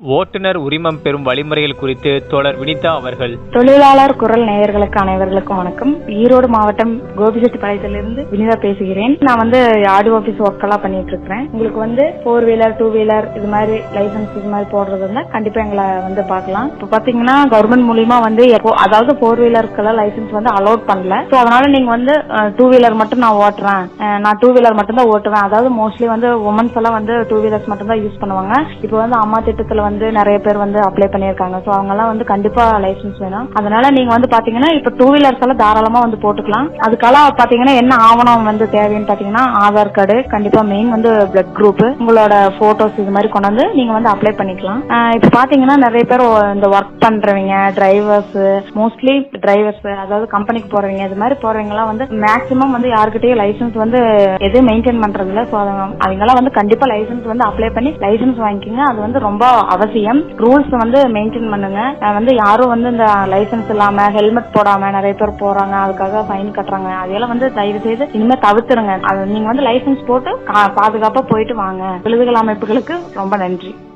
ஓட்டுநர் உரிமம் பெறும் வழிமுறைகள் குறித்து தோழர் வினிதா அவர்கள் தொழிலாளர் குரல் நேயர்களுக்கு அனைவர்களுக்கும் வணக்கம் ஈரோடு மாவட்டம் கோபிச்செட்டிப்பாளையத்திலிருந்து வினிதா பேசுகிறேன் நான் வந்து ஆடியோ ஆபீஸ் ஒர்க் எல்லாம் பண்ணிட்டு இருக்கிறேன் உங்களுக்கு வந்து ஃபோர் வீலர் டூ வீலர் இது மாதிரி லைசன்ஸ் இது மாதிரி போடுறது இருந்தா கண்டிப்பா எங்களை வந்து பார்க்கலாம் இப்போ பாத்தீங்கன்னா கவர்மெண்ட் மூலியமா வந்து எப்போ அதாவது ஃபோர் வீலருக்கெல்லாம் லைசன்ஸ் வந்து அலோட் பண்ணல ஸோ அதனால நீங்க வந்து டூ வீலர் மட்டும் நான் ஓட்டுறேன் அஹ் நான் டூ வீலர் மட்டும் தான் ஓட்டுவேன் அதாவது மோஸ்ட்லி வந்து உமன்ஸ் எல்லாம் வந்து டூ வீலர்ஸ் மட்டும் தான் யூஸ் பண்ணுவாங்க இப்போ வந்து அம்மா திட்டத்துல வந்து நிறைய பேர் வந்து அப்ளை பண்ணிருக்காங்க ஸோ அவங்க எல்லாம் வந்து கண்டிப்பா லைசன்ஸ் வேணும் அதனால நீங்க வந்து பாத்தீங்கன்னா இப்போ டூ வீலர்ஸ் எல்லாம் தாராளமா வந்து போட்டுக்கலாம் அதுக்கெல்லாம் பாத்தீங்கன்னா என்ன ஆவணம் வந்து தேவைன்னு பாத்தீங்கன்னா ஆதார் கார்டு கண்டிப்பா மெயின் வந்து பிளட் குரூப் உங்களோட போட்டோஸ் இது மாதிரி கொண்டு வந்து நீங்க வந்து அப்ளை பண்ணிக்கலாம் அஹ் இப்போ பாத்தீங்கன்னா நிறைய பேர் இந்த ஒர்க் பண்றவங்க டிரைவர்ஸ் மோஸ்ட்லி டிரைவர்ஸ் அதாவது கம்பெனிக்கு போறவங்க இது மாதிரி போறவங்க எல்லாம் வந்து மேக்சிமம் வந்து யாருக்கிட்டயும் லைசன்ஸ் வந்து எதுவும் மெயின்டைன் பண்றது இல்ல ஸோ அவங்க எல்லாம் வந்து கண்டிப்பா லைசன்ஸ் வந்து அப்ளை பண்ணி லைசன்ஸ் வாங்கிக்கோங்க அது வந்து ரொம்ப அவசியம் ரூல்ஸ் வந்து மெயின்டைன் பண்ணுங்க அஹ் வந்து யாரும் வந்து இந்த லைசன்ஸ் இல்லாம ஹெல்மெட் போடாம நிறைய பேர் போறாங்க அதுக்காக ஃபைன் கட்டுறாங்க அதையெல்லாம் வந்து தயவு செய்து இனிமே தவிர்த்துருங்க அது நீங்க வந்து லைசன்ஸ் போட்டு கா- பாதுகாப்பா போயிட்டு வாங்க விழுதுகள் அமைப்புகளுக்கு ரொம்ப நன்றி